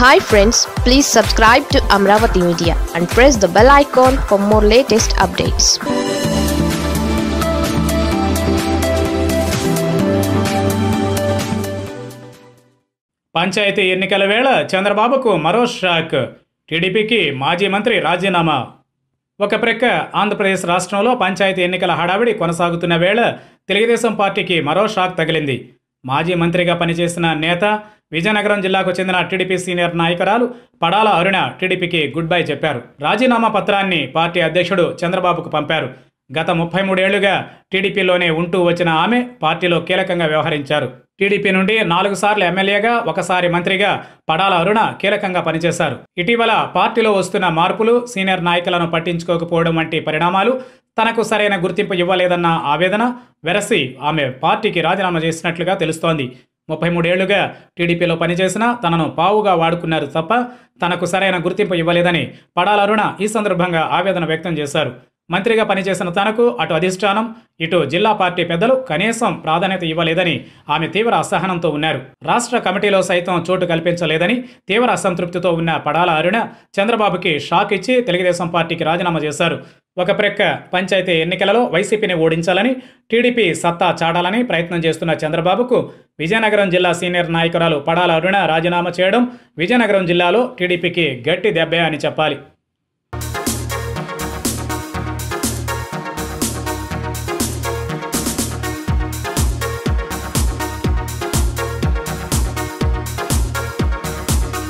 hi friends please subscribe to Amaravati media and press the bell icon for more latest updates పంచాయతీ ఎన్నికల వేళ చంద్రబాబుకు మరో షాక్ టీడీపీకి మాజీ మంత్రి రాజీనామా ఒక ప్రక్క ఆంధ్రప్రదేశ్ రాష్ట్రంలో పంచాయతీ ఎన్నికల హడావిడి కొనసాగుతున్న వేళ తెలుగుదేశం పార్టీకి మరో షాక్ తగిలింది మాజీ మంత్రిగా పనిచేసిన నేత విజయనగరం జిల్లాకు చెందిన టీడీపీ సీనియర్ నాయకురాలు పడాల అరుణ టీడీపీకి గుడ్ బై చెప్పారు రాజీనామా పత్రాన్ని పార్టీ అధ్యక్షుడు చంద్రబాబుకు పంపారు గత ముప్పై మూడేళ్లుగా టీడీపీలోనే ఉంటూ వచ్చిన ఆమె పార్టీలో కీలకంగా వ్యవహరించారు టీడీపీ నుండి నాలుగు సార్లు ఎమ్మెల్యేగా ఒకసారి మంత్రిగా పడాల అరుణ కీలకంగా పనిచేశారు ఇటీవల పార్టీలో వస్తున్న మార్పులు సీనియర్ నాయకులను పట్టించుకోకపోవడం వంటి పరిణామాలు తనకు సరైన గుర్తింపు ఇవ్వలేదన్న ఆవేదన వెరసి ఆమె పార్టీకి రాజీనామా చేసినట్లుగా తెలుస్తోంది ముప్పై మూడేళ్లుగా టీడీపీలో పనిచేసినా తనను పావుగా వాడుకున్నారు తప్ప తనకు సరైన గుర్తింపు ఇవ్వలేదని పడాల అరుణ ఈ సందర్భంగా ఆవేదన వ్యక్తం చేశారు మంత్రిగా పనిచేసిన తనకు అటు అధిష్టానం ఇటు జిల్లా పార్టీ పెద్దలు కనీసం ప్రాధాన్యత ఇవ్వలేదని ఆమె తీవ్ర అసహనంతో ఉన్నారు రాష్ట్ర కమిటీలో సైతం చోటు కల్పించలేదని తీవ్ర అసంతృప్తితో ఉన్న పడాల అరుణ చంద్రబాబుకి షాక్ ఇచ్చి తెలుగుదేశం పార్టీకి రాజీనామా చేశారు ఒక ప్రక్క పంచాయతీ ఎన్నికలలో వైసీపీని ఓడించాలని టీడీపీ సత్తా చాటాలని ప్రయత్నం చేస్తున్న చంద్రబాబుకు విజయనగరం జిల్లా సీనియర్ నాయకురాలు పడాల అరుణ రాజీనామా చేయడం విజయనగరం జిల్లాలో టీడీపీకి గట్టి దెబ్బే అని చెప్పాలి